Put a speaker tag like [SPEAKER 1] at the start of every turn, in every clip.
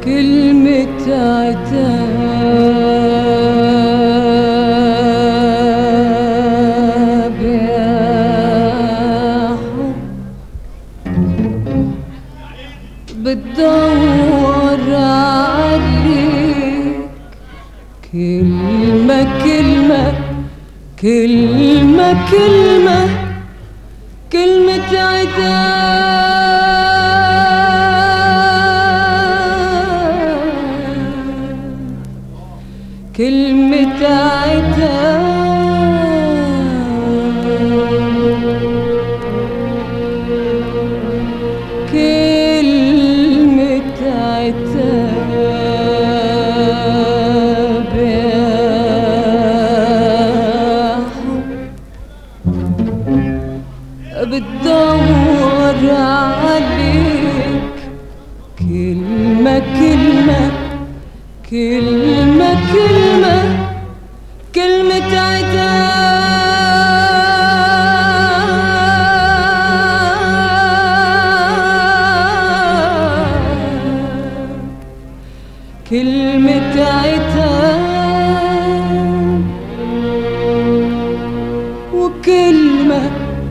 [SPEAKER 1] كلمة عتاب يا حب بتدور عليك كلمة كلمة كلمة كلمة كلمة عتاب كلمة عتاب كلمة عتاب يا حب بتدور عليك كلمة كلمة كلمة كلمة كلمة عتاب كلمة عتاب وكلمة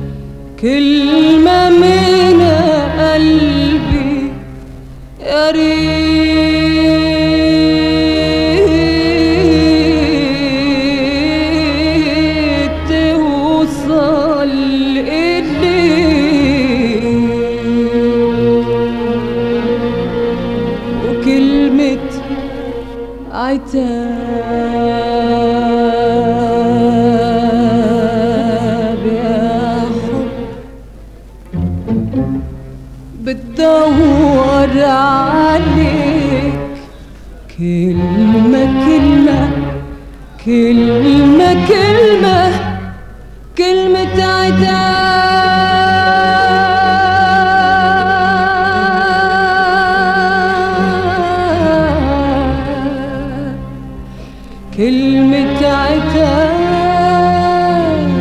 [SPEAKER 1] كلمة من قلبي يا ريت توصل إلي وكلمة عتاب يا حب بتدور عليك كلمة كلمة كلمة كلمة كلمة عتاب كلمة عتاب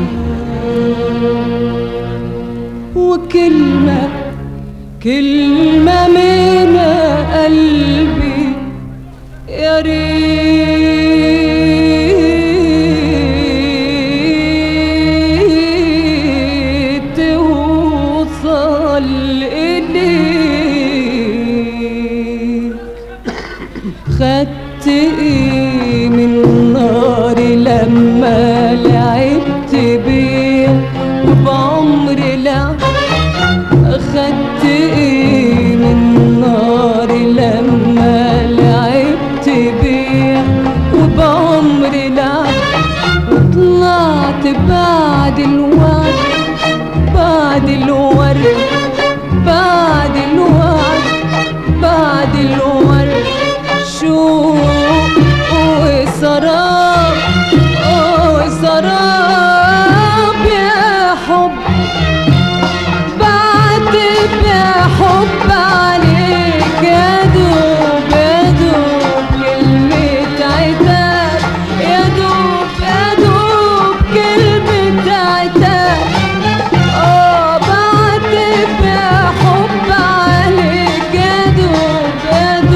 [SPEAKER 1] وكلمة كلمة من قلبي يا ريت توصل إليك خدت ايه من ناري لما لعبت بيا وبعمري لا خدت ايه من ناري لما لعبت بيا وبعمري لا وطلعت بعد الوعد بعد الورد بعد الوعد بعد الورد شوق وسراب وسراب يا حب بعتب يا حب عليك يا دوب يا دوب كلمة عتاب يا دوب يا دوب كلمة عتاب اه بعتب يا حب عليك يا دوب يا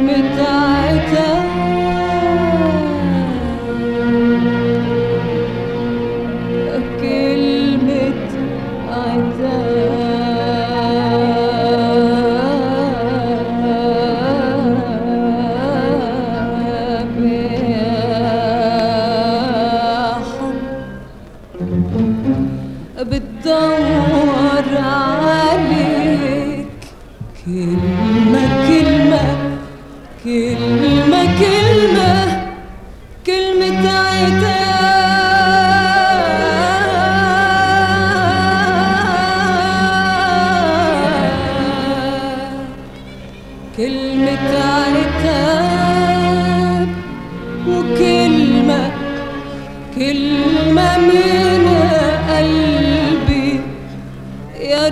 [SPEAKER 1] كلمة عتاب كلمة عتاب يا حب بتدور عليك كلمة كلمة كلمة كلمة كلمة عتاب كلمة عتاب وكلمة كلمة من قلبي يا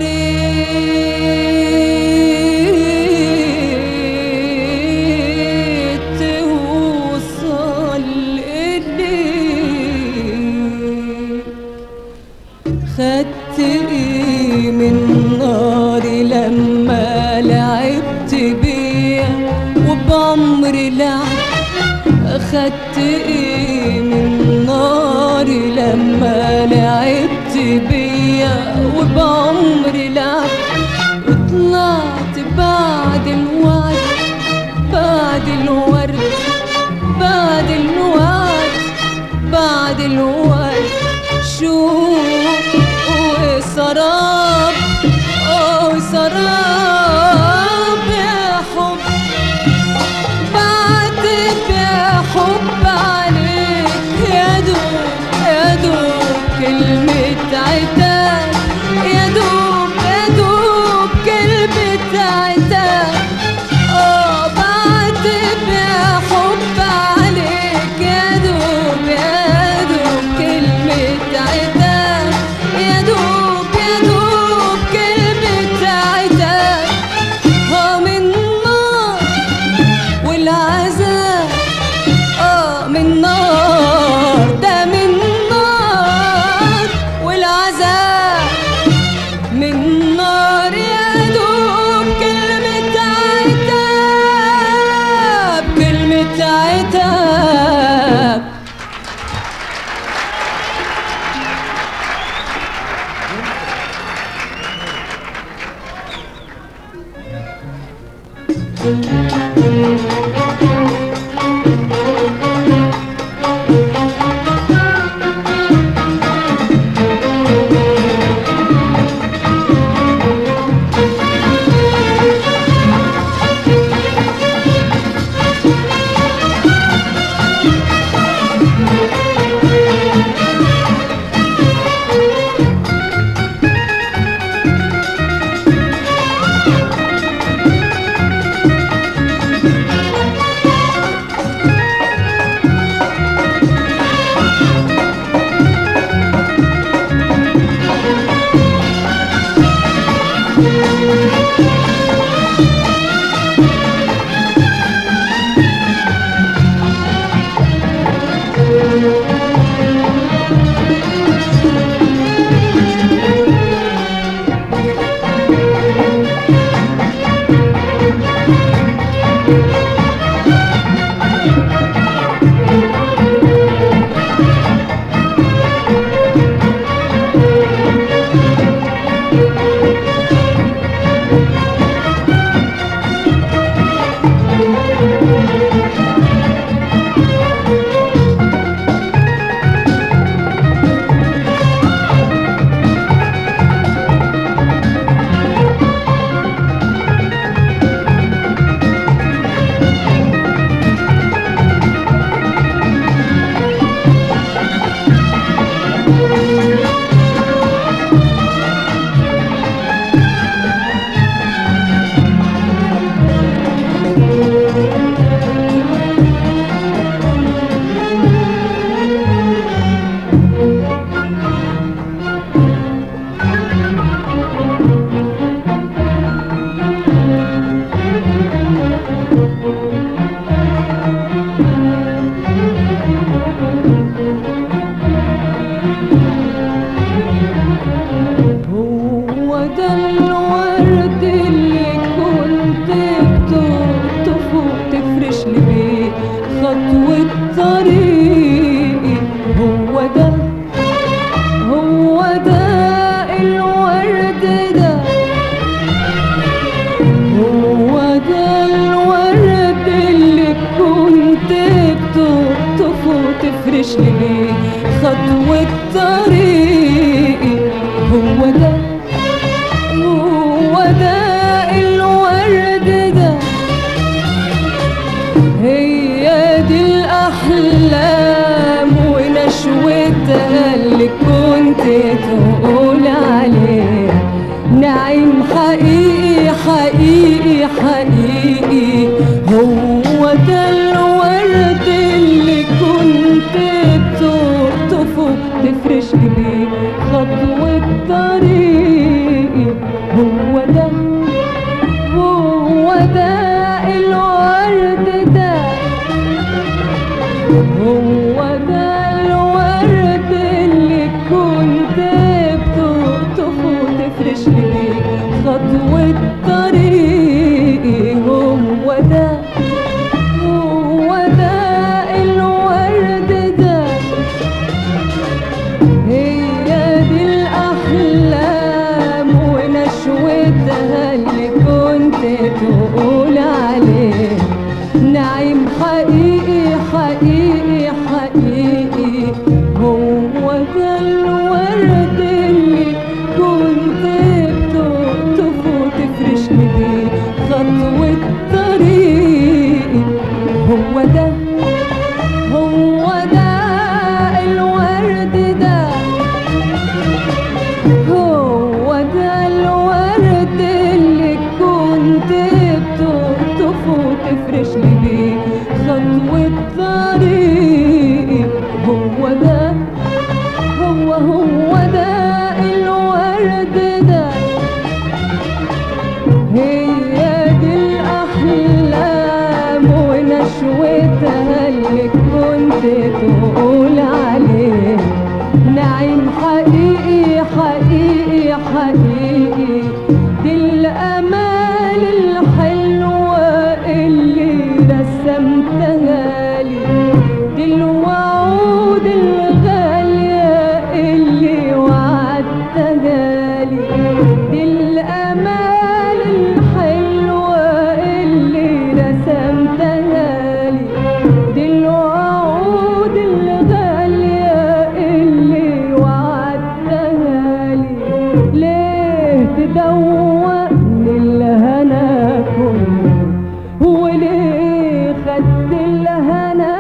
[SPEAKER 1] ريت توصل إليك خدت ايه من ناري لما لعبت بيا وبعمري لعب خدت ايه من ناري لما لعبت بيا وبعمري لعب وطلعت بعد الوعد بعد الورد بعد الوعد بعد الوعد شوق وسراب اه سراب يا حب بعتب يا حب عليك يا دوب يا دوب كلمة عتاب يا دوب يا دوب كلمة عتاب اه بعتب يا حب عليك يا دوب يا دوب كلمة عتاب يا دوب يا دوب كلمة عتاب اه من نار والعذاب اه من نار ده من نار والعذاب من نار يا دوب كلمة عتاب كلمة عتاب طريقي هو ده هو ده الورد ده هو ده الورد اللي كنت بتقطف وتفرش لي بيه خطوة طريقي هو ده هو ده الورد ده هي دي الأحلام ونشوتها اللي كنت تقول عليها نعيم حقيقي حقيقي حقيقي هو ده الورد اللي كنت بتقطفه تفرش لي بيه خطوة طريقي هو ده هو ده الورد ده هو ده الورد اللي كنت بتقطف وتفرش لي بيه خطوة طريقي هو ده هو ده الورد ده هي دي الأحلام ونشوتها اللي كنت تقول عليه نعيم حقيقي حقيقي حقيقي هو ده الورد اللي كنت بتقطف وتفرش لي بيه خطوة طريقي هو ده هو ده الورد ده هو ده الورد اللي كنت بتقطف وتفرش لي بيه خطوة طريقي هو ده هو هو ده الورد ده هي دي الأحلام ونشوتها اللي كنت تقول عليه نعيم حقيقي حقيقي حقيقي دي الأمال الحلوة اللي رسمتها لي دي الوعود الغالية اللي وعدتها لي دي الأمال الحلوة اللي رسمتها لي دي الوعود الغالية اللي وعدتها لي ليه تدوقني الهنا كله وليه خدت الهنا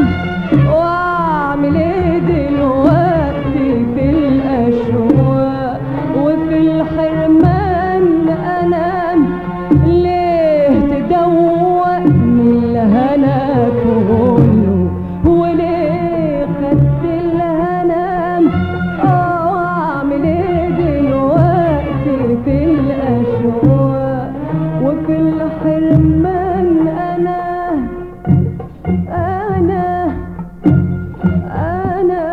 [SPEAKER 1] واعمل ايه دلوقتي في الاشواق وفي الحرمان انام ليه تدوقني الهنا كله وليه خدت الهنا اه واعمل ايه دلوقتي في الاشواق وفي الحرمان انا انا انا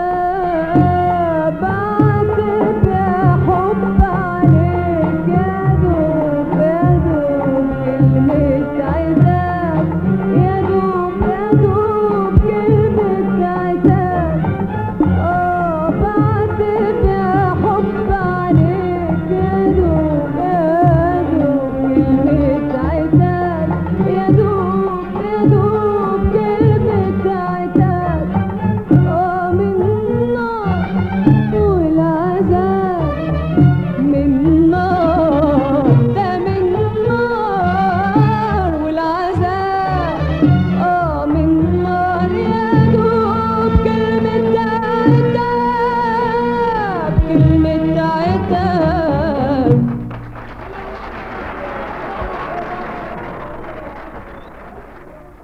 [SPEAKER 1] بعتب يا حب عليك يا دوب يا دوب كلمة عتاب يا دوب يا دوب كلمة عتاب اه بعتب يا حب عليك يا دوب يا دوب كلمة عتاب يا دوب يا دوب كلمة عتاب اه من النار والعذاب من نار ده من نار والعذاب اه من نار يا دوب كلمة عتاب كلمة عتاب